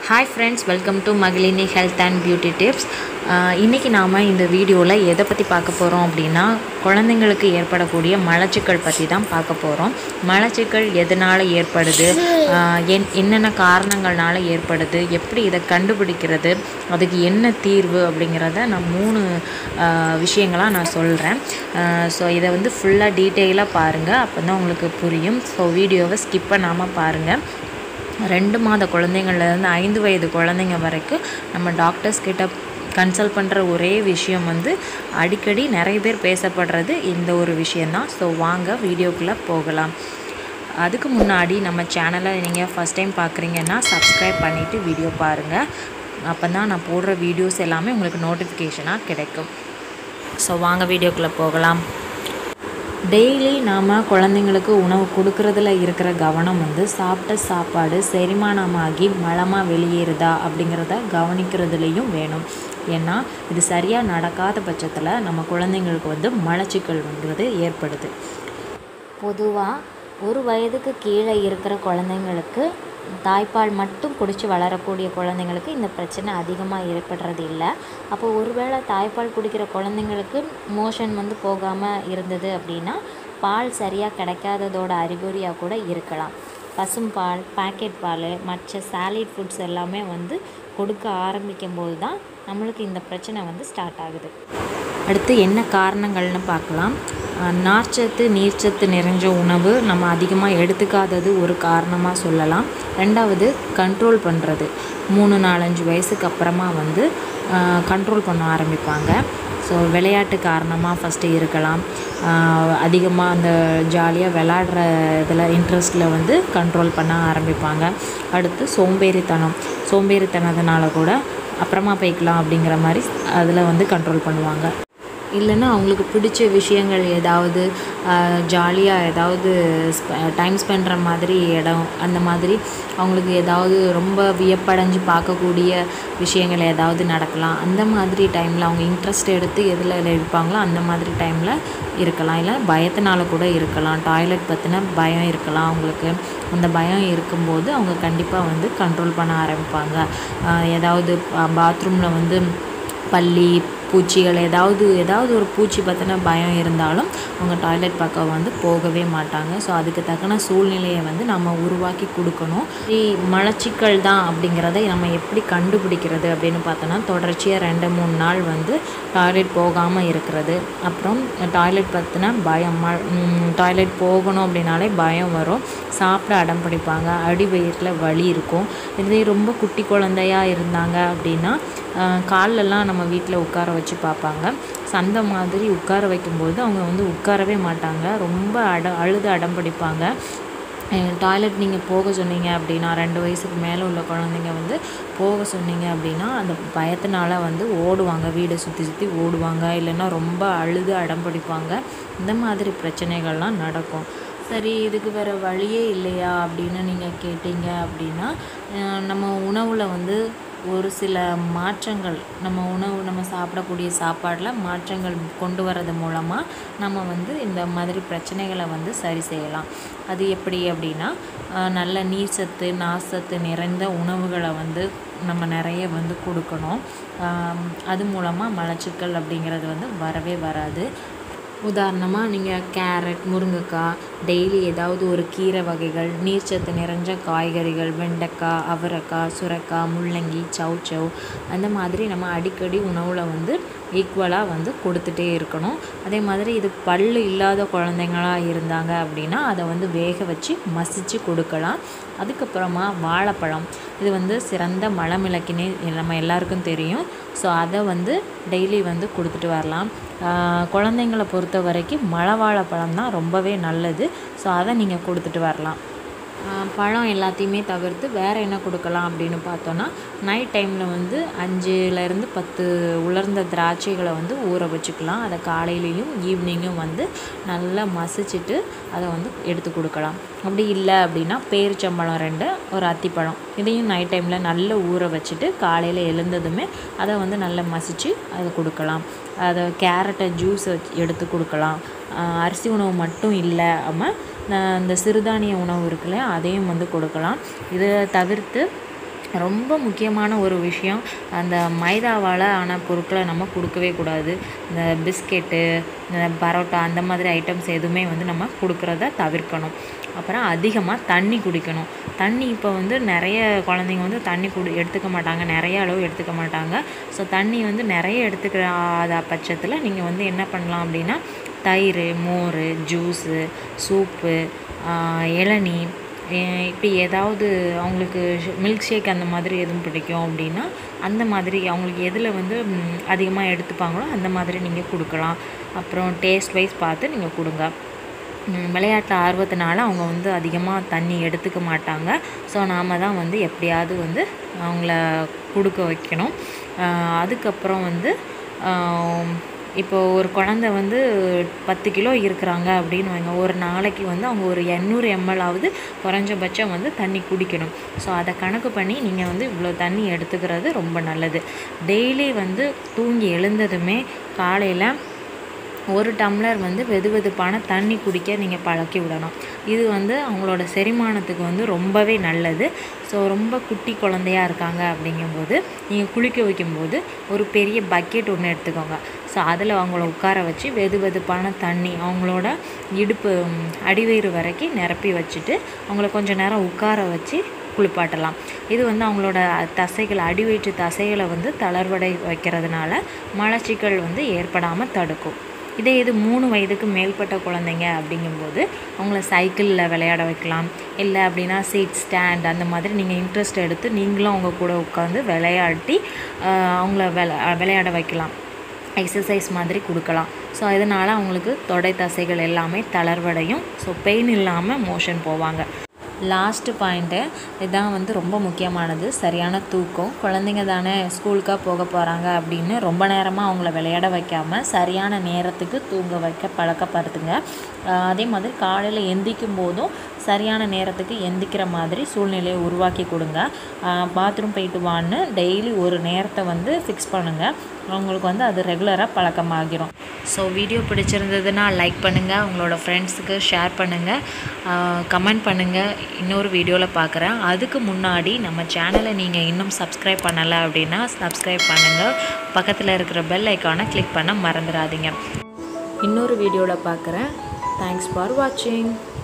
hi friends welcome to Magalini health and beauty tips இன்றைக்கி நாம் இந்த வீடியோவில் எதை பற்றி பார்க்க போகிறோம் அப்படின்னா குழந்தைங்களுக்கு ஏற்படக்கூடிய மலச்சிக்கல் பற்றி தான் பார்க்க போகிறோம் மலச்சிக்கல் எதனால் ஏற்படுது ஆஹ் என் என்னென்ன காரணங்கள்னால ஏற்படுது எப்படி இதை கண்டுபிடிக்கிறது அதுக்கு என்ன தீர்வு அப்படிங்கிறத நான் மூணு விஷயங்களாக நான் சொல்கிறேன் ஸோ இதை வந்து ஃபுல்லாக டீட்டெயிலாக பாருங்கள் அப்போ தான் உங்களுக்கு புரியும் ஸோ வீடியோவை ஸ்கிப் பண்ணாமல் பாருங்கள் ரெண்டு மாத குழந்தைங்கள்லேருந்து ஐந்து வயது குழந்தைங்க வரைக்கும் நம்ம டாக்டர்ஸ் கிட்ட கன்சல்ட் பண்ணுற ஒரே விஷயம் வந்து அடிக்கடி நிறைய பேர் பேசப்படுறது இந்த ஒரு விஷயந்தான் ஸோ வாங்க வீடியோக்குள்ளே போகலாம் அதுக்கு முன்னாடி நம்ம சேனலை நீங்கள் ஃபஸ்ட் டைம் பார்க்குறீங்கன்னா சப்ஸ்கிரைப் பண்ணிவிட்டு வீடியோ பாருங்கள் அப்போ தான் நான் போடுற வீடியோஸ் எல்லாமே உங்களுக்கு நோட்டிஃபிகேஷனாக கிடைக்கும் ஸோ வாங்க வீடியோக்குள்ளே போகலாம் டெய்லி நாம் குழந்தைங்களுக்கு உணவு கொடுக்கறதுல இருக்கிற கவனம் வந்து சாப்பிட்ட சாப்பாடு செரிமானமாகி மலமாக வெளியேறுதா அப்படிங்கிறத கவனிக்கிறதுலையும் வேணும் ஏன்னா இது சரியாக நடக்காத பட்சத்தில் நம்ம குழந்தைங்களுக்கு வந்து மலச்சிக்கல்ன்றது ஏற்படுது பொதுவாக ஒரு வயதுக்கு கீழே இருக்கிற குழந்தைங்களுக்கு தாய்ப்பால் மட்டும் குடித்து வளரக்கூடிய குழந்தைங்களுக்கு இந்த பிரச்சனை அதிகமாக ஏற்படுறது இல்லை அப்போ ஒருவேளை தாய்ப்பால் குடிக்கிற குழந்தைங்களுக்கு மோஷன் வந்து போகாமல் இருந்தது அப்படின்னா பால் சரியாக கிடைக்காததோட அறிகுறியாக கூட இருக்கலாம் பசும்பால் பாக்கெட் பால் மற்ற சாலிட் ஃபுட்ஸ் எல்லாமே வந்து கொடுக்க ஆரம்பிக்கும் போது தான் நம்மளுக்கு இந்த பிரச்சனை வந்து ஸ்டார்ட் ஆகுது அடுத்து என்ன காரணங்கள்னு பார்க்கலாம் அஹ் நார்ச்சத்து நீர்ச்சத்து நிறைஞ்ச உணவு நம்ம அதிகமாக எடுத்துக்காதது ஒரு காரணமாக சொல்லலாம் ரெண்டாவது கண்ட்ரோல் பண்ணுறது மூணு நாலஞ்சு வயசுக்கு அப்புறமா வந்து கண்ட்ரோல் பண்ண ஆரம்பிப்பாங்க ஸோ விளையாட்டு காரணமாக ஃபஸ்ட்டு இருக்கலாம் அதிகமாக அந்த ஜாலியாக விளாடுற இதில் இன்ட்ரெஸ்ட்டில் வந்து கண்ட்ரோல் பண்ண ஆரம்பிப்பாங்க அடுத்து சோம்பேறித்தனம் சோம்பேறித்தனத்தினால கூட அப்புறமா போய்க்கலாம் அப்படிங்கிற மாதிரி அதில் வந்து கண்ட்ரோல் பண்ணுவாங்க இல்லைன்னா அவங்களுக்கு பிடிச்ச விஷயங்கள் ஏதாவது ஜாலியாக ஏதாவது டைம் ஸ்பெண்ட்ற மாதிரி இடம் அந்த மாதிரி அவங்களுக்கு ஏதாவது ரொம்ப வியப்படைஞ்சு பார்க்கக்கூடிய விஷயங்கள் ஏதாவது நடக்கலாம் அந்த மாதிரி டைமில் அவங்க இன்ட்ரெஸ்ட் எடுத்து எதில் இருப்பாங்களோ அந்த மாதிரி டைமில் இருக்கலாம் இல்லை பயத்தினால கூட இருக்கலாம் டாய்லெட் பற்றின பயம் இருக்கலாம் அவங்களுக்கு அந்த பயம் இருக்கும்போது அவங்க கண்டிப்பாக வந்து கண்ட்ரோல் பண்ண ஆரம்பிப்பாங்க ஏதாவது பாத்ரூமில் வந்து பல்லி பூச்சிகள் ஏதாவது ஏதாவது ஒரு பூச்சி பற்றின பயம் இருந்தாலும் அவங்க டாய்லெட் பக்கம் வந்து போகவே மாட்டாங்க ஸோ அதுக்கு தக்கன சூழ்நிலையை வந்து நம்ம உருவாக்கி கொடுக்கணும் மலச்சிக்கல் தான் அப்படிங்கிறத நம்ம எப்படி கண்டுபிடிக்கிறது அப்படின்னு பார்த்தோன்னா தொடர்ச்சியாக ரெண்டு மூணு நாள் வந்து டாய்லெட் போகாமல் இருக்கிறது அப்புறம் டாய்லெட் பற்றின பயம் ம டாய்லெட் போகணும் அப்படின்னாலே பயம் வரும் சாப்பிட அடம் பிடிப்பாங்க அடி வயிற்றில் வலி இருக்கும் இதே ரொம்ப குட்டி குழந்தையாக இருந்தாங்க அப்படின்னா கால்லெல்லாம் நம்ம வீட்டில் உட்கார வச்சு பார்ப்பாங்க சந்த மாதிரி உட்கார வைக்கும்போது அவங்க வந்து உட்காரவே மாட்டாங்க ரொம்ப அட அழுது அடம் பிடிப்பாங்க டாய்லெட் நீங்கள் போக சொன்னீங்க அப்படின்னா ரெண்டு வயசுக்கு மேலே உள்ள குழந்தைங்க வந்து போக சொன்னீங்க அப்படின்னா அந்த பயத்தினால வந்து ஓடுவாங்க வீடை சுற்றி சுற்றி ஓடுவாங்க இல்லைன்னா ரொம்ப அழுது அடம் பிடிப்பாங்க இந்த மாதிரி பிரச்சனைகள்லாம் நடக்கும் சரி இதுக்கு வேறு வழியே இல்லையா அப்படின்னு நீங்கள் கேட்டீங்க அப்படின்னா நம்ம உணவில் வந்து ஒரு சில மாற்றங்கள் நம்ம உணவு நம்ம சாப்பிடக்கூடிய சாப்பாடில் மாற்றங்கள் கொண்டு வரது மூலமாக நம்ம வந்து இந்த மாதிரி பிரச்சனைகளை வந்து சரி செய்யலாம் அது எப்படி அப்படின்னா நல்ல நீர் சத்து நார்சத்து நிறைந்த உணவுகளை வந்து நம்ம நிறைய வந்து கொடுக்கணும் அது மூலமாக மலச்சிக்கல் அப்படிங்கிறது வந்து வரவே வராது உதாரணமாக நீங்கள் கேரட் முருங்கைக்காய் டெய்லி ஏதாவது ஒரு கீரை வகைகள் நீர்ச்சத்து நிறைஞ்ச காய்கறிகள் வெண்டைக்காய் அவரைக்காய் சுரைக்காய் முள்ளங்கி சவ் சவ் அந்த மாதிரி நம்ம அடிக்கடி உணவில் வந்து ஈக்குவலாக வந்து கொடுத்துட்டே இருக்கணும் அதே மாதிரி இது பல் இல்லாத குழந்தைங்களாக இருந்தாங்க அப்படின்னா அதை வந்து வேக வச்சு மசித்து கொடுக்கலாம் அதுக்கப்புறமா வாழைப்பழம் இது வந்து சிறந்த மலமிளக்கினே நம்ம எல்லாருக்கும் தெரியும் ஸோ அதை வந்து டெய்லி வந்து கொடுத்துட்டு வரலாம் குழந்தைங்களை பொறுத்த வரைக்கும் மலை வாழைப்பழம் தான் ரொம்பவே நல்லது ஸோ அதை நீங்கள் கொடுத்துட்டு வரலாம் பழம் எல்லாத்தையுமே தவிர்த்து வேறு என்ன கொடுக்கலாம் அப்படின்னு பார்த்தோன்னா நைட் டைமில் வந்து அஞ்சுலேருந்து பத்து உலர்ந்த திராட்சைகளை வந்து ஊற வச்சுக்கலாம் அதை காலையிலையும் ஈவினிங்கும் வந்து நல்லா மசிச்சுட்டு அதை வந்து எடுத்து கொடுக்கலாம் அப்படி இல்லை அப்படின்னா பேரிச்சம்பழம் ரெண்டு ஒரு அத்திப்பழம் இதையும் நைட் டைமில் நல்லா ஊற வச்சுட்டு காலையில் எழுந்ததுமே அதை வந்து நல்லா மசித்து அதை கொடுக்கலாம் அதை கேரட்டை ஜூஸ் எடுத்து கொடுக்கலாம் அரிசி உணவு மட்டும் இல்லாமல் இந்த சிறுதானிய உணவு இருக்குல்லையா அதையும் வந்து கொடுக்கலாம் இதை தவிர்த்து ரொம்ப முக்கியமான ஒரு விஷயம் அந்த மைதாவால் ஆன பொருட்களை நம்ம கொடுக்கவே கூடாது இந்த பிஸ்கெட்டு இந்த பரோட்டா அந்த மாதிரி ஐட்டம்ஸ் எதுவுமே வந்து நம்ம கொடுக்குறத தவிர்க்கணும் அப்புறம் அதிகமாக தண்ணி குடிக்கணும் தண்ணி இப்போ வந்து நிறைய குழந்தைங்க வந்து தண்ணி குடி எடுத்துக்க மாட்டாங்க நிறைய அளவு எடுத்துக்க மாட்டாங்க ஸோ தண்ணி வந்து நிறைய எடுத்துக்காத பட்சத்தில் நீங்கள் வந்து என்ன பண்ணலாம் அப்படின்னா தயிர் மோர் ஜூஸு சூப்பு இளநீ இப்படி ஏதாவது அவங்களுக்கு மில்க் ஷேக் அந்த மாதிரி எதுவும் பிடிக்கும் அப்படின்னா அந்த மாதிரி அவங்களுக்கு எதில் வந்து அதிகமாக எடுத்துப்பாங்களோ அந்த மாதிரி நீங்கள் கொடுக்கலாம் அப்புறம் டேஸ்ட் வைஸ் பார்த்து நீங்கள் கொடுங்க விளையாட்டு ஆர்வத்தினால அவங்க வந்து அதிகமாக தண்ணி எடுத்துக்க மாட்டாங்க ஸோ நாம் தான் வந்து எப்படியாவது வந்து அவங்கள கொடுக்க வைக்கணும் அதுக்கப்புறம் வந்து இப்போ ஒரு குழந்த வந்து பத்து கிலோ இருக்கிறாங்க அப்படின்னு வைங்க ஒரு நாளைக்கு வந்து அவங்க ஒரு எண்ணூறு எம்எல்லாவது குறைஞ்சபட்சம் வந்து தண்ணி குடிக்கணும் ஸோ அதை கணக்கு பண்ணி நீங்கள் வந்து இவ்வளோ தண்ணி எடுத்துக்கிறது ரொம்ப நல்லது டெய்லி வந்து தூங்கி எழுந்ததுமே காலையில் ஒரு டம்ளர் வந்து வெது வெதுப்பான தண்ணி குடிக்க நீங்கள் பழக்கி விடணும் இது வந்து அவங்களோட செரிமானத்துக்கு வந்து ரொம்பவே நல்லது ஸோ ரொம்ப குட்டி குழந்தையா இருக்காங்க அப்படிங்கும்போது நீங்கள் குளிக்க வைக்கும்போது ஒரு பெரிய பக்கெட் ஒன்று எடுத்துக்கோங்க ஸோ அதில் அவங்கள உட்கார வச்சு வெது வெதுப்பான தண்ணி அவங்களோட இடுப்பு அடிவயிறு வரைக்கும் நிரப்பி வச்சுட்டு அவங்கள கொஞ்சம் நேரம் உட்கார வச்சு குளிப்பாட்டலாம் இது வந்து அவங்களோட தசைகள் அடிவயிற்று தசைகளை வந்து தளர்வடை வைக்கிறதுனால மலச்சிக்கல் வந்து ஏற்படாமல் தடுக்கும் இதே இது மூணு வயதுக்கு மேற்பட்ட குழந்தைங்க அப்படிங்கும்போது அவங்கள சைக்கிளில் விளையாட வைக்கலாம் இல்லை அப்படின்னா சீட் ஸ்டாண்ட் அந்த மாதிரி நீங்கள் இன்ட்ரெஸ்ட் எடுத்து நீங்களும் அவங்க கூட உட்காந்து விளையாட்டி அவங்கள விளை விளையாட வைக்கலாம் எக்ஸசைஸ் மாதிரி கொடுக்கலாம் ஸோ இதனால் அவங்களுக்கு தொடை தசைகள் எல்லாமே தளர்வடையும் ஸோ பெயின் இல்லாமல் மோஷன் போவாங்க லாஸ்ட்டு பாயிண்ட்டு இதுதான் வந்து ரொம்ப முக்கியமானது சரியான தூக்கம் குழந்தைங்க தானே ஸ்கூலுக்காக போக போகிறாங்க அப்படின்னு ரொம்ப நேரமாக அவங்கள விளையாட வைக்காமல் சரியான நேரத்துக்கு தூங்க வைக்க பழக்கப்படுத்துங்க அதே மாதிரி காலையில் எந்திக்கும் போதும் சரியான நேரத்துக்கு எந்திக்கிற மாதிரி சூழ்நிலையை உருவாக்கி கொடுங்க பாத்ரூம் போயிட்டு வான்னு டெய்லி ஒரு நேரத்தை வந்து ஃபிக்ஸ் பண்ணுங்கள் அவங்களுக்கு வந்து அது ரெகுலராக பழக்கமாகிரும் ஸோ வீடியோ பிடிச்சிருந்ததுன்னா லைக் பண்ணுங்கள் உங்களோட ஃப்ரெண்ட்ஸுக்கு ஷேர் பண்ணுங்கள் கமெண்ட் பண்ணுங்கள் இன்னொரு வீடியோவில் பார்க்குறேன் அதுக்கு முன்னாடி நம்ம சேனலை நீங்கள் இன்னும் சப்ஸ்கிரைப் பண்ணலை அப்படின்னா சப்ஸ்கிரைப் பண்ணுங்கள் பக்கத்தில் இருக்கிற பெல் ஐக்கானை கிளிக் பண்ண மறந்துடாதீங்க இன்னொரு வீடியோவில் பார்க்குறேன் தேங்க்ஸ் ஃபார் வாட்சிங்